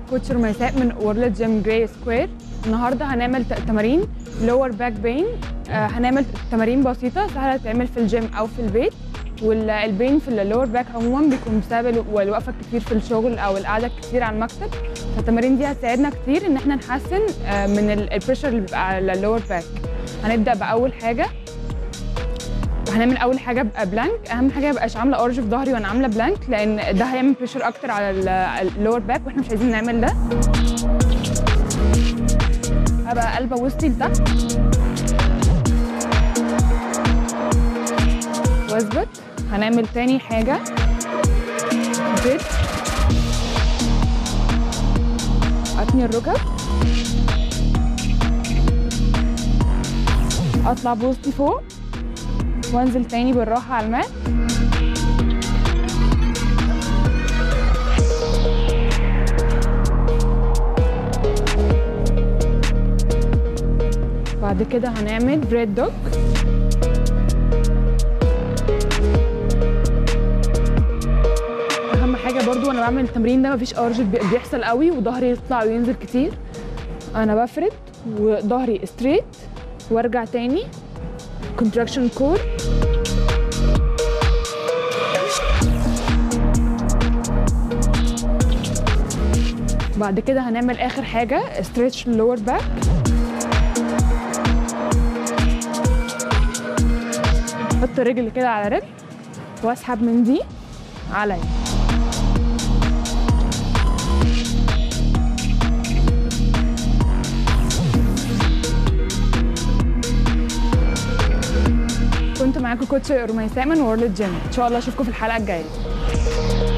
كوتش رميساء من وورلد جيم جراي سكوير النهارده هنعمل ت- تمارين لور باك بين هنعمل تمارين بسيطه سهله تتعمل في الجيم او في البيت والبين في اللور باك عموما بيكون بسبب الو- الوقفه كتير في الشغل او القعده كتير على المكتب فالتمارين دي هتساعدنا كتير ان احنا نحسن آه، من البريشر اللي بيبقى على اللور باك هنبدا باول حاجه هنعمل اول حاجه بقى بلانك اهم حاجه مبقاش عامله اورج في ظهري وانا عامله بلانك لان ده هيعمل بريشر اكتر على اللور باك واحنا مش عايزين نعمل ده ابقى قلبه وسطي لتحت واثبت هنعمل تاني حاجه بريد اتني الركب اطلع بوسطي فوق وانزل تاني بالراحه على الماء بعد كده هنعمل بريد دوج اهم حاجه برضو وانا بعمل التمرين ده مفيش ارج بي- بيحصل قوي وظهري يطلع وينزل كتير انا بفرد وظهري ستريت وارجع تاني كونتراكشن كور بعد كده هنعمل اخر حاجه ستريتش اللور باك احط رجل كده على رجل واسحب من دي عليا كنت معاكم كوتش رميساء من وورلد جيم ان شاء الله اشوفكم في الحلقه الجايه